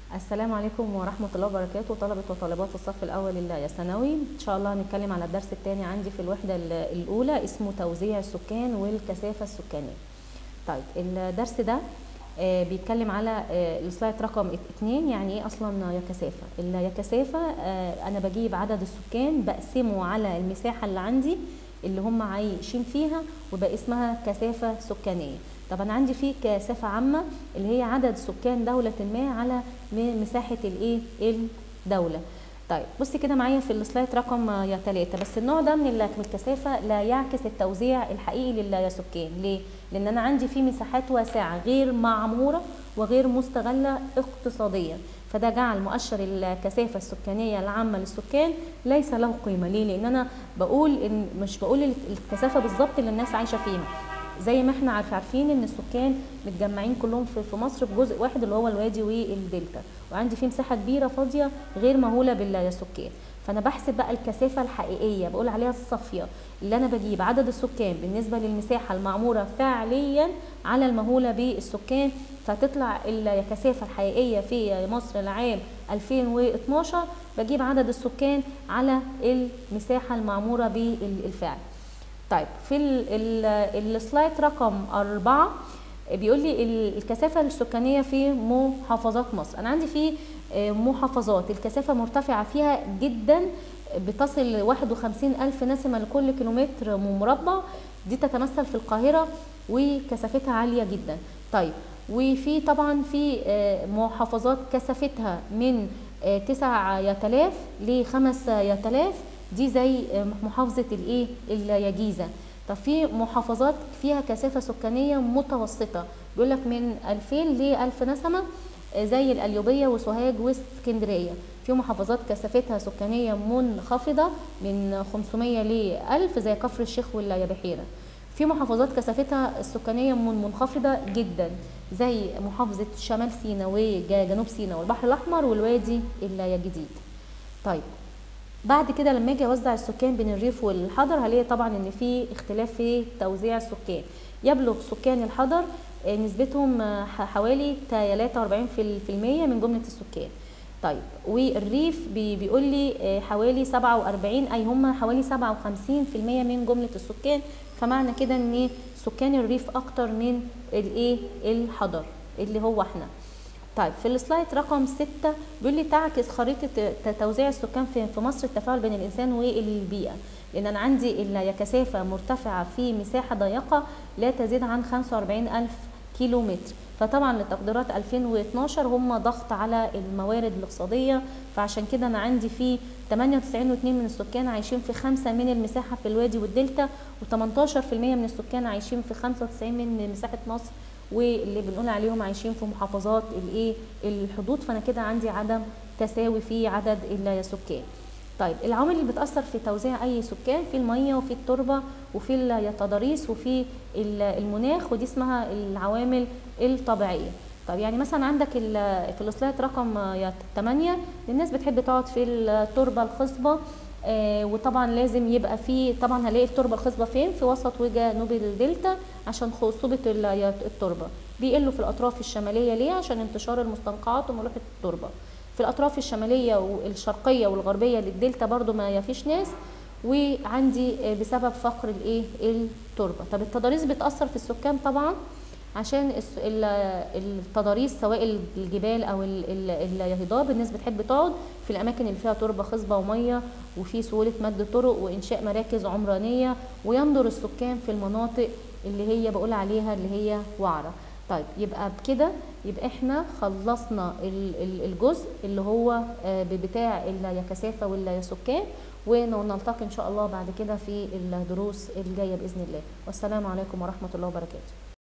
السلام عليكم ورحمة الله وبركاته طلبة وطالبات الصف الأول الثانوي إن شاء الله هنتكلم على الدرس الثاني عندي في الوحدة ال- الأولى اسمه توزيع السكان والكثافة السكانية طيب الدرس ده آه، بيتكلم على آه، السلايد رقم اتنين يعني ايه اصلا يا كثافه يا كثافه آه، انا بجيب عدد السكان بقسمه على المساحه اللي عندي اللي هم عايشين فيها وبقى اسمها كثافه سكانيه طب انا عندي في كثافه عامه اللي هي عدد سكان دوله ما على م- مساحه الايه الدوله طيب بصي كده معايا في السلايد رقم آه، يا ثلاثة بس النوع ده من ال- من الكثافة لا يعكس التوزيع الحقيقي للسكان ليه؟ لأن أنا عندي في مساحات واسعة غير معمورة وغير مستغلة اقتصاديا فده جعل مؤشر الكثافة السكانية العامة للسكان ليس له قيمة ليه؟ لأن أنا بقول إن مش بقول الكثافة بالظبط اللي الناس عايشة فيها زي ما احنا عارف- عارفين ان السكان متجمعين كلهم في في مصر في جزء واحد اللي هو الوادي والدلتا وعندي فيه مساحه كبيره فاضيه غير مهوله بالسكان فانا بحسب بقى الكثافه الحقيقيه بقول عليها الصافيه اللي انا بجيب عدد السكان بالنسبه للمساحه المعموره فعليا على المهوله بالسكان فتطلع الكثافه الحقيقيه في مصر لعام 2012 بجيب عدد السكان على المساحه المعموره بالفعل طيب في ال- ال- السلايد رقم أربعة بيقول لي ال- الكثافة السكانية في محافظات مصر أنا عندي في آه، محافظات الكثافة مرتفعة فيها جدا بتصل 51 ألف نسمة لكل كيلومتر مربع دي تتمثل في القاهرة وكثافتها عالية جدا طيب وفي طبعا في آه، محافظات كثافتها من آه، 9000 ل 5000 دي زي محافظة الايه اليجيزة طب في محافظات فيها كثافة سكانية متوسطة بيقول لك من 2000 ل 1000 نسمة آه، زي القليوبية وسوهاج واسكندرية في محافظات كثافتها سكانية منخفضة من 500 ل 1000 زي كفر الشيخ والبحيرة في محافظات كثافتها السكانية من- منخفضة جدا زي محافظة شمال سيناء وجنوب سيناء والبحر الأحمر والوادي الجديد طيب بعد كده لما اجي اوزع السكان بين الريف والحضر هلاقي طبعا ان في اختلاف في توزيع السكان يبلغ سكان الحضر آه، نسبتهم آه، ح- حوالي 43% من جمله السكان طيب والريف بي- بيقول لي آه، حوالي 47 اي هم حوالي 57% من جمله السكان فمعنى كده ان سكان الريف اكتر من الايه الحضر اللي هو احنا طيب في السلايد رقم 6 بيقول لي تعكس خريطة ت- توزيع السكان في في مصر التفاعل بين الإنسان والبيئة لأن أنا عندي ال- كثافة مرتفعة في مساحة ضيقة لا تزيد عن 45 ألف كيلو متر فطبعا لتقديرات 2012 هم ضغط على الموارد الاقتصادية فعشان كده أنا عندي في 98.2 من السكان عايشين في خمسة من المساحة في الوادي والدلتا و18% من السكان عايشين في 95 من مساحة مصر واللي بنقول عليهم عايشين في محافظات الايه الحدود فانا كده عندي عدم تساوي في عدد السكان طيب العوامل اللي بتاثر في توزيع اي سكان في الميه وفي التربه وفي التضاريس وفي ال- المناخ ودي اسمها العوامل الطبيعيه طب يعني مثلا عندك ال- في السلايد رقم 8 الناس بتحب تقعد في التربه الخصبه آه، وطبعا لازم يبقى في طبعا هلاقي التربه الخصبه فين في وسط وجنوب الدلتا عشان خصوبه ال- التربه بيقلوا في الاطراف الشماليه ليه عشان انتشار المستنقعات وملوحه التربه في الاطراف الشماليه والشرقيه والغربيه للدلتا برضو ما فيش ناس وعندي آه، بسبب فقر الايه التربه طب التضاريس بتاثر في السكان طبعا عشان الس- ال- التضاريس سواء الجبال او ال- ال- الهضاب الناس بتحب تقعد في الاماكن اللي فيها تربه خصبه وميه وفي سهوله مد طرق وانشاء مراكز عمرانيه ويندر السكان في المناطق اللي هي بقول عليها اللي هي وعره طيب يبقى بكده يبقى احنا خلصنا ال- ال- الجزء اللي هو آه، بتاع الكثافه والسكان ونلتقي ان شاء الله بعد كده في الدروس الجايه باذن الله والسلام عليكم ورحمه الله وبركاته